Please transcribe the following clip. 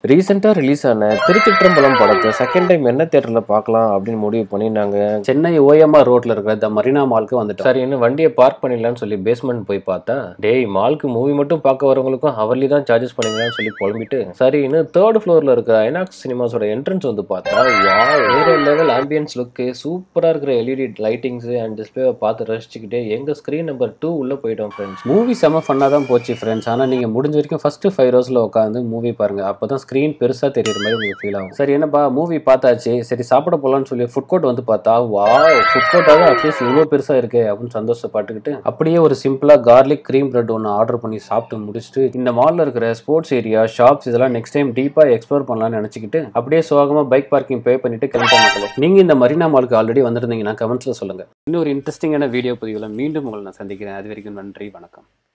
ரீசெண்டாக ரிலீஸ் ஆன திருச்சிற்றம்பலம் படத்தை செகண்ட் டைம் என்ன தேட்டரில் பார்க்கலாம் அப்படின்னு முடிவு பண்ணி நாங்கள் சென்னை ஓஎம்ஆர் ரோட்ல இருக்கிற த மரீனா மால்க்கு வந்துட்டோம் சரின்னு வண்டியை பார்க் பண்ணிடலாம்னு சொல்லி பேஸ்மெண்ட் போய் பார்த்தா டேய் மால்க்கு மூவி மட்டும் பார்க்க வரவங்களுக்கும் ஹவர்லி தான் சார்ஜஸ் பண்ணுங்கன்னு சொல்லி புலம்பிட்டு சரின்னு தேர்ட் ஃப்ளோரில் இருக்கிற ஐநாக்ஸ் சினிமாஸோட என்ட்ரன்ஸ் வந்து பார்த்தா வா வேற லெவல் ஆம்பியன்ஸ் லுக்கு சூப்பராக இருக்கிற எல்இடி லைட்டிங்ஸ் அண்ட் டிஸ்பிளேவை பார்த்து ரசிச்சுக்கிட்டே எங்கள் ஸ்க்ரீன் நம்பர் டூ உள்ளே போயிட்டோம் ஃப்ரெண்ட்ஸ் மூவி செம ஃபன்னாக தான் போச்சு ஃப்ரெண்ட்ஸ் ஆனால் நீங்கள் முடிஞ்ச வரைக்கும் ஃபஸ்ட்டு ஃபைவ் ரோஸில் உட்காந்து மூவி பாருங்க அப்போ தான் ஸ்க்ரீன் பெருசாக தெரியுற மாதிரி உங்களுக்கு ஃபீல் ஆகும் சரி என்னப்பா மூவி பார்த்தாச்சு சரி சாப்பிட போகலான்னு சொல்லி ஃபுட் கோர்ட் வந்து பார்த்தா வா ஃபுட் கோர்ட்டாக அட்லீஸ்ட் இவ்வளோ பெருசாக இருக்கே அப்படின்னு சந்தோஷப்பட்டுக்கிட்டு அப்படியே ஒரு சிம்பிளாக கார்லிக் க்ரீம் பிரெட் ஒன்று ஆர்டர் பண்ணி சாப்பிட்டு முடிச்சுட்டு இந்த மாலில் இருக்கிற ஸ்போர்ட்ஸ் ஏரியா ஷாப்ஸ் இதெல்லாம் நெக்ஸ்ட் டைம் டீப்பாக எக்ஸ்ப்ளோர் பண்ணலாம்னு நினச்சிக்கிட்டு அப்படியே சோகமாக பைக் பார்க்கிங் பே பண்ணிட்டு கிளம்ப மக்களே நீங்கள் இந்த மரீனா மாலுக்கு ஆல்ரெடி வந்திருந்தீங்கன்னா கமெண்ட்ஸில் சொல்லுங்கள் இன்னொரு இன்ட்ரெஸ்டிங்கான வீடியோ பதிவில் மீண்டும் உங்களை நான் சந்திக்கிறேன் அது வரைக்கும் நன்றி வணக்கம்